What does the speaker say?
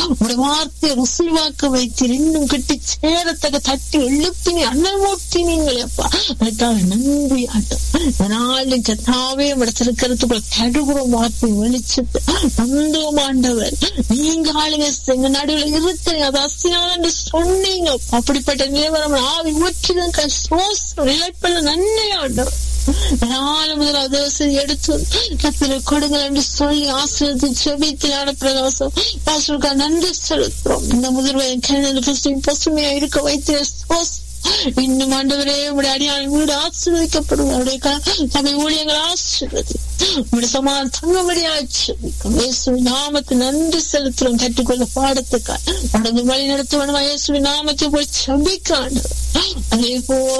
உடைய வார்த்தையை ருசிவாக்க வைத்தீர் இன்னும் கிட்டி சேரத்தக்க தட்டி எழுப்பினி அண்ணல் மூட்டினீங்களே அப்பா அதுக்காக நன்றி ஆட்டம் நாளும் கத்தாவே இடத்திருக்கிறதுக்குள்ள தடுகுறோம் வார்த்தை வெளிச்சத்து தந்தோம் ஆண்டவர் நீங்க ஆளுங்க எங்க நடுவில் இருக்கிறீங்க அது அசியான்னு சொன்னீங்க அப்படிப்பட்ட நிலவரம் ஆவி ஊற்றிதான் சோசம் நிலைப்பல்ல நன்மை ஆண்டவர் நாலு முதல் தேவசம் எடுத்து கத்திர கொடுங்கள் என்று சொல்லி ஆசிரியத்தை செபித்தினான பிரகாசம் பாஸ்டருக்கா நன்றி செலுத்துறோம் இந்த முதல்வர் கிணறு பசுமையா இருக்க வைத்திய சோசம் இன்னும் ஆண்டவரே உடைய அடியான் வீடு ஆசீர்வதிக்கப்படும் அவருடைய சபை ஊழியங்கள் ஆசீர்வதி உடைய சமாதான தங்கபடியா ஆசீர்வதிக்கும் இயேசுவின் நாமத்தை நன்றி செலுத்துறோம் கற்றுக்கொள்ள பாடத்துக்காக நடந்து வழி நடத்துவனுமா இயேசுவின் நாமத்தை போய் சபிக்காண்டு அதே போல்